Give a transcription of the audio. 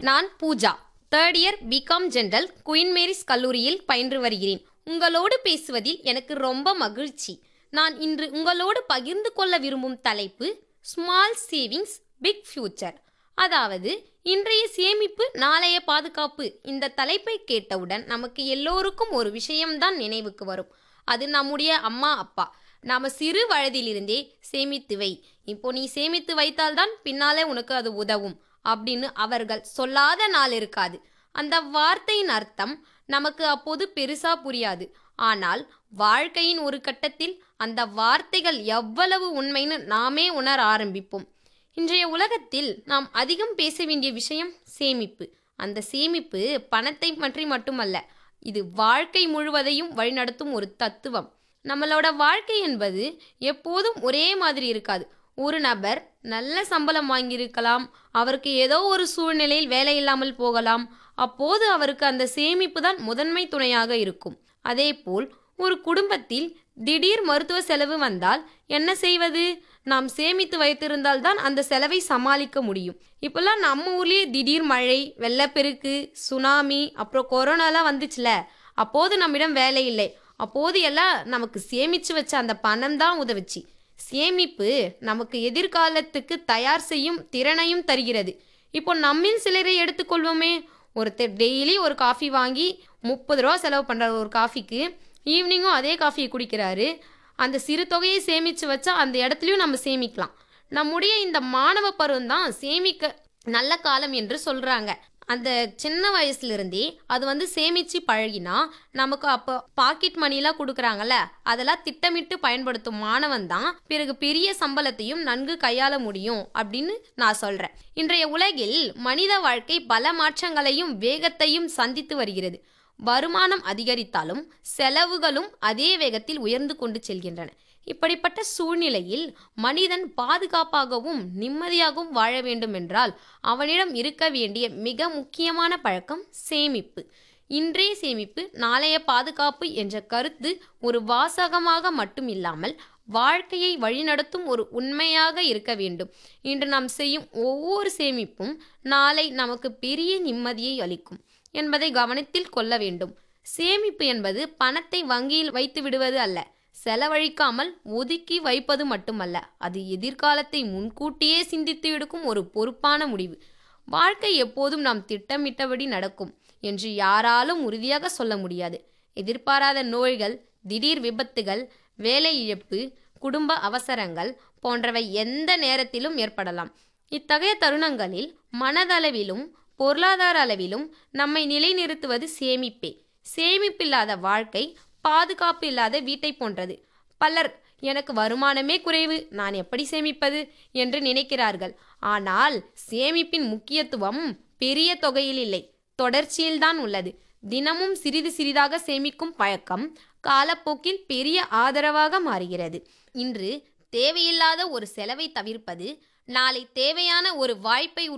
நான் Pooja third year BCom general Queen Mary's கல்லூரியில் பயின்று வருகிறேன் உங்களோடு பேசுவதில் எனக்கு ரொம்ப மகிழ்ச்சி நான் இன்று உங்களோடு பகிர்ந்து கொள்ள விரும்பும் தலைப்பு ஸ்மால் சேவிங்ஸ் பிக் ஃபியூச்சர் அதாவது இன்றைய சேமிப்பு நாளைய பாதுகாப்பு இந்த தலைப்பை கேட்டவுடன் நமக்கு எல்லோருக்கும் ஒரு விஷயம்தான் நினைவுக்கு வரும் அது நம்முடைய அம்மா அப்பா நாம சிறு வயதிலிருந்தே சேமித்து வை இப்போ நீ சேமித்து வைத்தால்தான் பின்னாலே உனக்கு அது உதவும் அப்படின்னு அவர்கள் சொல்லாத நாள் இருக்காது அந்த வார்த்தையின் அர்த்தம் நமக்கு அப்போது பெருசா புரியாது ஆனால் வாழ்க்கையின் ஒரு கட்டத்தில் அந்த வார்த்தைகள் எவ்வளவு உண்மைன்னு நாமே உணர ஆரம்பிப்போம் இன்றைய உலகத்தில் நாம் அதிகம் பேச வேண்டிய விஷயம் சேமிப்பு அந்த சேமிப்பு பணத்தை பற்றி மட்டுமல்ல இது வாழ்க்கை முழுவதையும் வழிநடத்தும் ஒரு தத்துவம் நம்மளோட வாழ்க்கை என்பது எப்போதும் ஒரே மாதிரி இருக்காது ஒரு நபர் நல்ல சம்பளம் வாங்கியிருக்கலாம் அவருக்கு ஏதோ ஒரு சூழ்நிலையில் வேலை இல்லாமல் போகலாம் அப்போது அவருக்கு அந்த சேமிப்பு தான் முதன்மை துணையாக இருக்கும் அதேபோல் ஒரு குடும்பத்தில் திடீர் மருத்துவ செலவு வந்தால் என்ன செய்வது நாம் சேமித்து வைத்திருந்தால் தான் அந்த செலவை சமாளிக்க முடியும் இப்போல்லாம் நம்ம ஊர்லேயே திடீர் மழை வெள்ளப்பெருக்கு சுனாமி அப்புறம் கொரோனாலாம் வந்துச்சுல அப்போது நம்மிடம் வேலை இல்லை அப்போது எல்லாம் நமக்கு சேமிச்சு வச்ச அந்த பணம் தான் உதவுச்சு சேமிப்பு நமக்கு எதிர்காலத்துக்கு தயார் செய்யும் திறனையும் தருகிறது இப்போ நம்மில் சிலரை எடுத்துக்கொள்வோமே ஒருத்தர் டெய்லி ஒரு காஃபி வாங்கி முப்பது ரூபா செலவு பண்ணுறாரு ஒரு காஃபிக்கு ஈவினிங்கும் அதே காஃபியை குடிக்கிறாரு அந்த சிறு தொகையை சேமித்து வச்சா அந்த இடத்துலையும் நம்ம சேமிக்கலாம் நம்முடைய இந்த மாணவ பருவம் தான் சேமிக்க நல்ல காலம் என்று சொல்கிறாங்க அந்த சின்ன வயசுலேருந்தே அது வந்து சேமித்து பழகினா நமக்கு அப்போ பாக்கெட் மணிலாம் கொடுக்குறாங்கல்ல அதெல்லாம் திட்டமிட்டு பயன்படுத்தும் மாணவன் தான் பிறகு பெரிய சம்பளத்தையும் நன்கு கையாள முடியும் அப்படின்னு நான் சொல்கிறேன் இன்றைய உலகில் மனித வாழ்க்கை பல மாற்றங்களையும் வேகத்தையும் சந்தித்து வருகிறது வருமானம் அதிகரித்தாலும் செலவுகளும் அதே வேகத்தில் உயர்ந்து கொண்டு செல்கின்றன இப்படிப்பட்ட சூழ்நிலையில் மனிதன் பாதுகாப்பாகவும் நிம்மதியாகவும் வாழ வேண்டும் என்றால் அவனிடம் இருக்க வேண்டிய மிக முக்கியமான பழக்கம் சேமிப்பு இன்றைய சேமிப்பு நாளைய பாதுகாப்பு என்ற கருத்து ஒரு வாசகமாக மட்டும் இல்லாமல் வாழ்க்கையை வழிநடத்தும் ஒரு உண்மையாக இருக்க வேண்டும் இன்று நாம் செய்யும் ஒவ்வொரு சேமிப்பும் நாளை நமக்கு பெரிய நிம்மதியை அளிக்கும் என்பதை கவனத்தில் கொள்ள வேண்டும் சேமிப்பு என்பது பணத்தை வங்கியில் வைத்து விடுவது அல்ல செலவழிக்காமல் ஒதுக்கி வைப்பது மட்டுமல்ல அது எதிர்காலத்தை முன்கூட்டியே சிந்தித்து எடுக்கும் ஒரு பொறுப்பான முடிவு வாழ்க்கை எப்போதும் நாம் திட்டமிட்டபடி நடக்கும் என்று யாராலும் உறுதியாக சொல்ல முடியாது எதிர்பாராத நோய்கள் திடீர் விபத்துகள் வேலை இழப்பு குடும்ப அவசரங்கள் போன்றவை எந்த நேரத்திலும் ஏற்படலாம் இத்தகைய தருணங்களில் மனதளவிலும் பொருளாதார அளவிலும் நம்மை நிலைநிறுத்துவது சேமிப்பே சேமிப்பில்லாத வாழ்க்கை பாதுகாப்பு இல்லாத வீட்டை போன்றது பலர் எனக்கு வருமானமே குறைவு நான் எப்படி சேமிப்பது என்று நினைக்கிறார்கள் ஆனால் சேமிப்பின் முக்கியத்துவம் பெரிய தொகையில் இல்லை தொடர்ச்சியில்தான் உள்ளது தினமும் சிறிது சிறிதாக சேமிக்கும் பழக்கம் காலப்போக்கில் பெரிய ஆதரவாக மாறுகிறது இன்று தேவையில்லாத ஒரு செலவை தவிர்ப்பது நாளை தேவையான ஒரு வாய்ப்பை